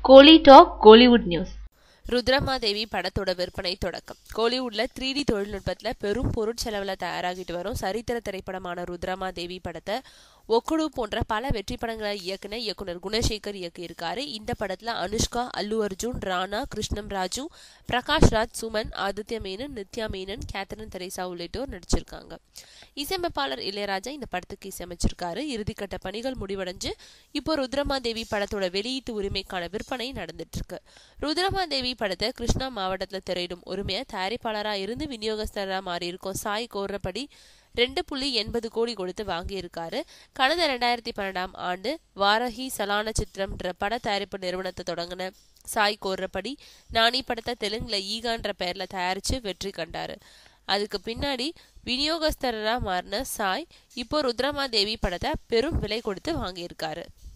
கோலி talk Kollywood news Rudhramadevi படத்தோட விற்பனை தொடக்கம் கோலிவுட்ல த்ரீ டி தொழில்நுட்பத்துல பெரும் பொருட்செலவுல தயாராகிட்டு வரும் சரித்திர திரைப்படமான ருத்ரமாதேவி படத்தை ஒக்குடு போன்ற பல வெற்றி படங்களை இயக்குன இயக்குனர் குணசேகர் இயக்கியிருக்காரு இந்த படத்துல அனுஷ்கா அல்லு அர்ஜுன் ராணா கிருஷ்ணம் ராஜு பிரகாஷ் ராஜ் சுமன் ஆதித்ய மேனன் நித்யா மேனன் கேத்தரின் தெரேசா உள்ளிட்டோர் நடிச்சிருக்காங்க இசையமைப்பாளர் இளையராஜா இந்த படத்துக்கு இசையமைச்சிருக்காரு இறுதிக்கட்ட பணிகள் முடிவடைஞ்சு இப்போ ருத்ரமாதேவி படத்தோட வெளியீட்டு உரிமைக்கான விற்பனை நடந்துட்டு இருக்கு ருத்ரமாதேவி படத்தை கிருஷ்ணா மாவட்டத்தில் திரையிடும் உரிமையை தயாரிப்பாளராக இருந்து விநியோகஸ்தராக மாறி இருக்கும் சாய் கோர்றபடி ரெண்டு புள்ளி எண்பது கோடி கொடுத்து வாங்கியிருக்காரு கடந்த ரெண்டாயிரத்தி பன்னெண்டாம் ஆண்டு வாரஹி சலான சித்திரம்ன்ற பட தயாரிப்பு நிறுவனத்தை தொடங்கின சாய் கோர்றபடி நானி படத்தை தெலுங்குல ஈகான்ற பெயர்ல தயாரிச்சு வெற்றி கண்டாரு அதுக்கு பின்னாடி விநியோகஸ்தரா மாறின சாய் இப்போ ருத்ரமாதேவி படத்தை பெரும் விலை கொடுத்து வாங்கியிருக்காரு